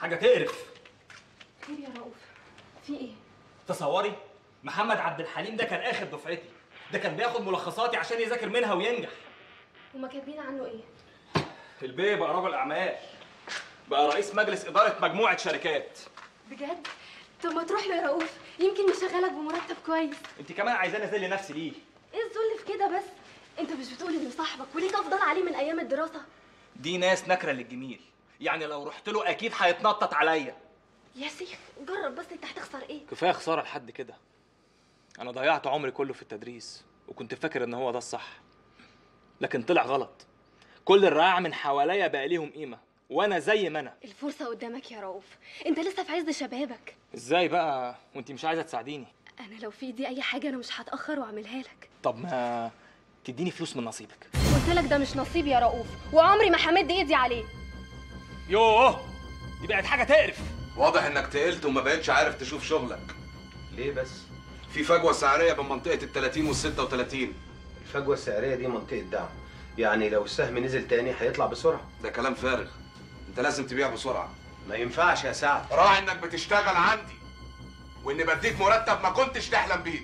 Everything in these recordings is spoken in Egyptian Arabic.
حاجه تقرف خير يا رؤوف في ايه تصوري محمد عبد الحليم ده كان اخر دفعتي ده كان بياخد ملخصاتي عشان يذاكر منها وينجح هما كاتبين عنه ايه البيه بقى رجل اعمال بقى رئيس مجلس اداره مجموعه شركات بجد طب ما تروح له يا رؤوف يمكن يشغلك بمرتب كويس انت كمان عايزاني اذل نفسي ليه ايه الذل في كده بس انت مش بتقول انه صاحبك وليك افضل عليه من ايام الدراسه دي ناس نكره للجميل يعني لو رحت له اكيد هيتنطط عليا يا شيخ جرب بس انت هتخسر ايه كفايه خساره لحد كده انا ضيعت عمري كله في التدريس وكنت فاكر ان هو ده الصح لكن طلع غلط كل الرعاع من حواليا بقى ليهم قيمه وانا زي ما انا الفرصه قدامك يا رؤوف انت لسه في عز شبابك ازاي بقى وانت مش عايزه تساعديني انا لو في ايدي اي حاجه انا مش هتاخر واعملها لك طب ما تديني فلوس من نصيبك قلت لك ده مش نصيب يا رؤوف وعمري ما همد ايدي عليه يوه دي بقت حاجه تقرف واضح انك تقلت وما بقتش عارف تشوف شغلك ليه بس؟ في فجوه سعريه بين منطقه ال 30 وال 36 الفجوة السعرية دي منطقة دعم يعني لو السهم نزل تاني هيطلع بسرعة ده كلام فارغ انت لازم تبيع بسرعه ما ينفعش يا سعد راعي انك بتشتغل عندي واني بديك مرتب ما كنتش تحلم بيه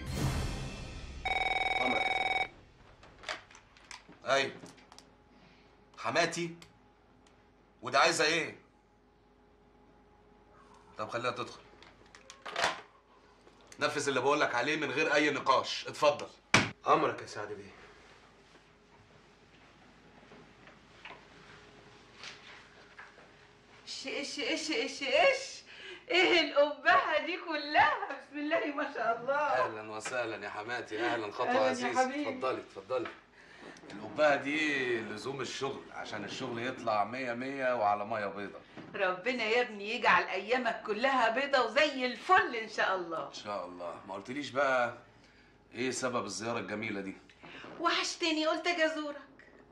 ايوه حماتي وده عايزه ايه طب خليها تدخل نفذ اللي بقولك عليه من غير اي نقاش اتفضل أمرك يا سعد بيه ايش ايش ايش ايش ايش ايه القبعه دي كلها بسم الله ما شاء الله اهلا وسهلا يا حماتي اهلا أهلاً خطوه يا عزيزه حبيبي. اتفضلي اتفضلي القبعه دي لزوم الشغل عشان الشغل يطلع مية مية وعلى مية بيضة ربنا يا ابني يجعل ايامك كلها بيضه وزي الفل ان شاء الله ان شاء الله ما قلتليش بقى ايه سبب الزياره الجميله دي وحشتني قلت اجي ازورك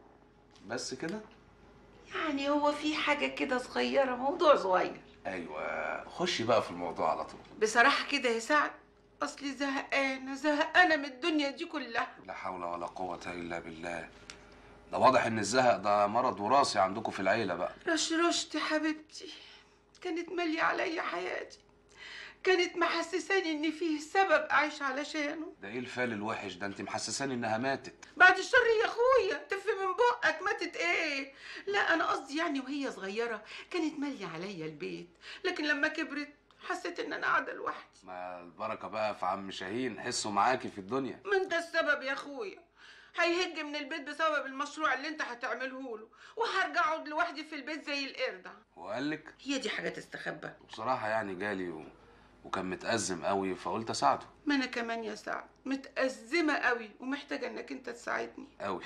بس كده يعني هو في حاجه كده صغيره موضوع صغير ايوه خشي بقى في الموضوع على طول بصراحه كده يا سعد اصلي زهقانه زهقانه من الدنيا دي كلها لا حول ولا قوه الا بالله ده واضح ان الزهق ده مرض وراثي عندكم في العيله بقى رشرشتي حبيبتي كانت مالية عليا حياتي كانت محسساني ان فيه سبب اعيش علشانه ده ايه الفال الوحش ده انت محسساني انها ماتت بعد الشر يا اخويا تف من بقك ماتت ايه لا انا قصدي يعني وهي صغيره كانت ماليه عليا البيت لكن لما كبرت حسيت ان انا قاعده لوحدي ما البركه بقى في عم شاهين حسه معاكي في الدنيا من ده السبب يا اخويا هيهج من البيت بسبب المشروع اللي انت هتعمله له وهرجع اقعد لوحدي في البيت زي القرده وقال لك هي دي حاجه تستخبى بصراحه يعني جالي و... وكان متأزم قوي فقلت اساعده ما انا كمان يا سعد متأزمة قوي ومحتاجة انك انت تساعدني قوي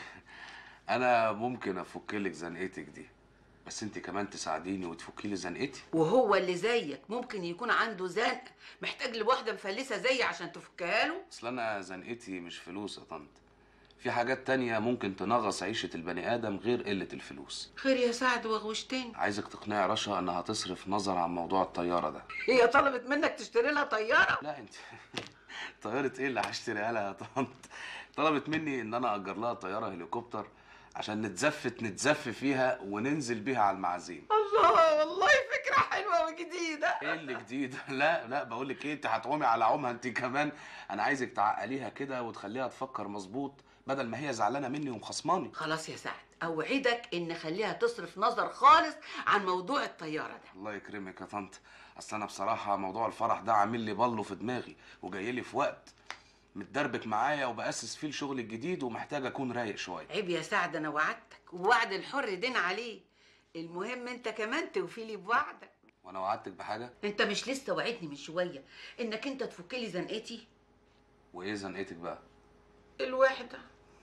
انا ممكن افك لك زنقتك دي بس انت كمان تساعديني وتفكي لي زنقتي وهو اللي زيك ممكن يكون عنده زنقة محتاج لواحدة مفلسة زيي عشان تفكها له اصل انا زنقتي مش فلوس يا طنط في حاجات تانية ممكن تنغص عيشة البني آدم غير قلة الفلوس خير يا سعد وغوشتني عايزك تقنعي رشا انها تصرف نظر عن موضوع الطيارة ده هي طلبت منك تشتري لها طيارة لا انت طيارة ايه اللي هشتريها لها يا طنط طلبت مني ان انا اجر لها طيارة هليكوبتر عشان نتزفت نتزف فيها وننزل بيها على المعازيم الله والله فكرة حلوة وجديدة ايه اللي جديد لا لا بقول لك ايه انت هتقومي على عمها انت كمان انا عايزك تعقليها كده وتخليها تفكر مظبوط بدل ما هي زعلانه مني ومخصماني خلاص يا سعد اوعدك ان خليها تصرف نظر خالص عن موضوع الطيارة ده الله يكرمك يا طنط اصل انا بصراحه موضوع الفرح ده عامل لي بلو في دماغي وجاي لي في وقت متدربك معايا وبأسس فيه الشغل الجديد ومحتاج اكون رايق شويه عيب يا سعد انا وعدتك ووعد الحر دين عليه المهم انت كمان توفي لي بوعدك وانا وعدتك بحاجه انت مش لسه وعدني من شويه انك انت تفك لي زنقتي وايه زنقتك بقى الوحده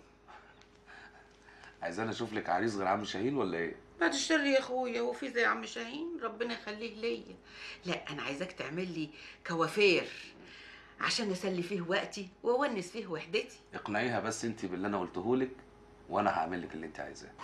عايزاني اشوف لك عريس غير عم شاهين ولا ايه بعد الشر يا اخويا هو في زي عم شاهين ربنا يخليه ليا لا انا عايزاك تعمل لي كوافير عشان اسلي فيه وقتي واونس فيه وحدتي اقنعيها بس انت باللي انا قلته لك وانا هعمل لك اللي انت عايزاه